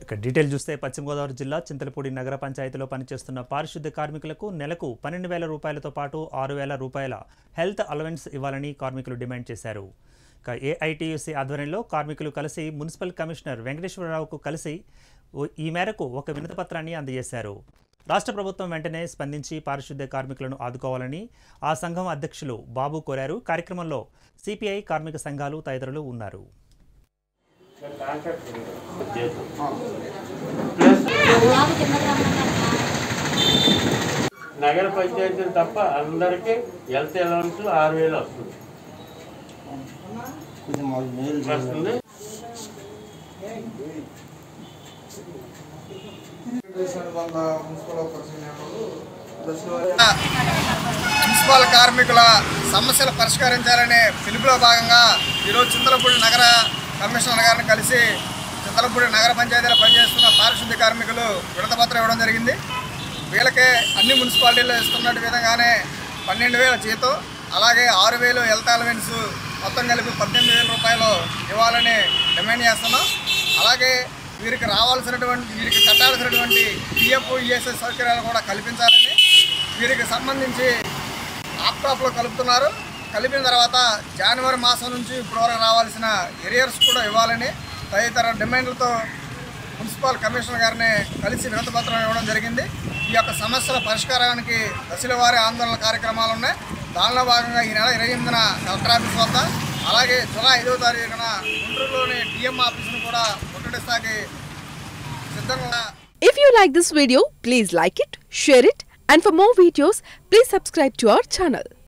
ఇక డీటెయిల్ చూస్తే పశ్చిమ గోదావరి జిల్లా చింతలపూడి నగర పంచాయతీలో పనిచేస్తున్న పారిశుద్ధ్య కార్మికులకు నెలకు పన్నెండు వేల రూపాయలతో పాటు ఆరు వేల రూపాయల హెల్త్ అలవెన్స్ ఇవ్వాలని కార్మికులు డిమాండ్ చేశారు ఇక ఏఐటీయూసీ ఆధ్వర్యంలో కార్మికులు కలిసి మున్సిపల్ కమిషనర్ వెంకటేశ్వరరావుకు కలిసి ఓ- ఈ మేరకు ఒక వినతిపత్రాన్ని అందజేశారు రాష్ట్ర ప్రభుత్వం వెంటనే స్పందించి పారిశుద్ధ్య కార్మికులను ఆదుకోవాలని ఆ సంఘం అధ్యక్షులు బాబు కోరారు కార్యక్రమంలో సిపిఐ కార్మిక సంఘాలు తదితరులు ఉన్నారు ప్లస్ నగర పంచాయతీలు తప్ప అందరికీ హెల్త్ అలవెన్స్ ఆరు వేలు వస్తుంది వస్తుంది మున్సిపల్ కార్మికుల సమస్యలు పరిష్కరించాలనే పిలుపులో భాగంగా ఈరోజు చింతలపూడి నగర కమిషనర్ గారిని కలిసి చింతలపూడి నగర పంచాయతీలో పనిచేస్తున్న పారిశుద్ధ్య కార్మికులు విడతపత్రం ఇవ్వడం జరిగింది వీళ్ళకే అన్ని మున్సిపాలిటీల్లో ఇస్తున్నట్టు విధంగానే పన్నెండు వేల జీతం అలాగే ఆరు వేలు హెల్త్ అలవెన్స్ మొత్తం కలిపి పద్దెనిమిది వేల రూపాయలు ఇవ్వాలని డిమాండ్ చేస్తున్నాం అలాగే వీరికి రావాల్సినటువంటి వీరికి కట్టాల్సినటువంటి పిఎఫ్ ఈఎస్ఎస్ సౌకర్యాలు కూడా కల్పించాలని వీరికి సంబంధించి ల్యాప్టాప్లో కలుపుతున్నారు కలిపిన తర్వాత జనవరి మాసం నుంచి ఇప్పటివరకు రావాల్సిన ఎరియర్స్ కూడా ఇవ్వాలని తదితర డిమాండ్లతో మున్సిపల్ కమిషనర్ గారిని కలిసి వినతిపత్రం ఇవ్వడం జరిగింది ఈ యొక్క సమస్యల పరిష్కారానికి దశల వారి ఆందోళన కార్యక్రమాలు ఉన్నాయి దానిలో భాగంగా ఈ నెల ఇరవై ఎనిమిదిన కలెక్టర్ ఆఫీస్ వద్ద అలాగే జూలై ఐదవ తారీఖున గుంటూరులోని డిఎం ఆఫీసును కూడా ముట్టడిస్తాకి సిద్ధంగా If you like this video, please like it, share it, and for more videos, please subscribe to our channel.